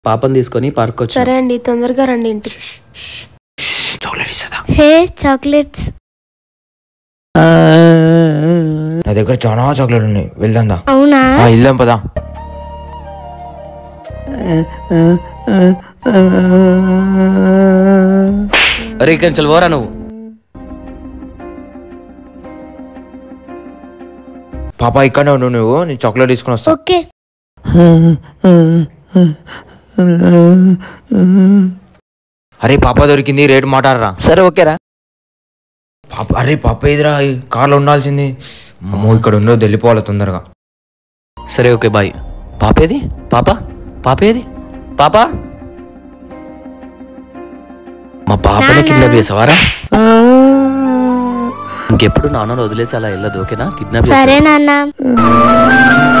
పాపని తీసుకొని పార్క్ వచ్చా సరే అండి తొందరగా రండి ఇంటికి చాక్లెట్ ఇస్తుందా హే చాక్లెట్స్ నా దగ్గర చాలా చాక్లెట్ ఉన్నాయి వెళ్దాందా అవునా ఆ, వెళ్దాం పదా అరే ఇక్కడి నుంచి పోరా నువ్వు పాప ఇక్కడే ఉండు నువ్వు నేను చాక్లెట్ తీసుకుని వస్తా ఓకే అరే పాప దొరికింది రేటు మాట్లాడరా సరే ఓకేరా పాప అరే పాప ఎదురా కార్లో ఉండాల్సింది అమ్మో ఇక్కడ ఉండదు వెళ్ళిపోవాలి తొందరగా సరే ఓకే బాయ్ పాప ఏది పాప పాప ఏది పాప మా పాపని కిడ్నాప్ చేసావారా ఇంకెప్పుడు నాన్నను వదిలేసి అలా వెళ్ళదు ఓకేనా కిడ్నాప్ సరే నాన్న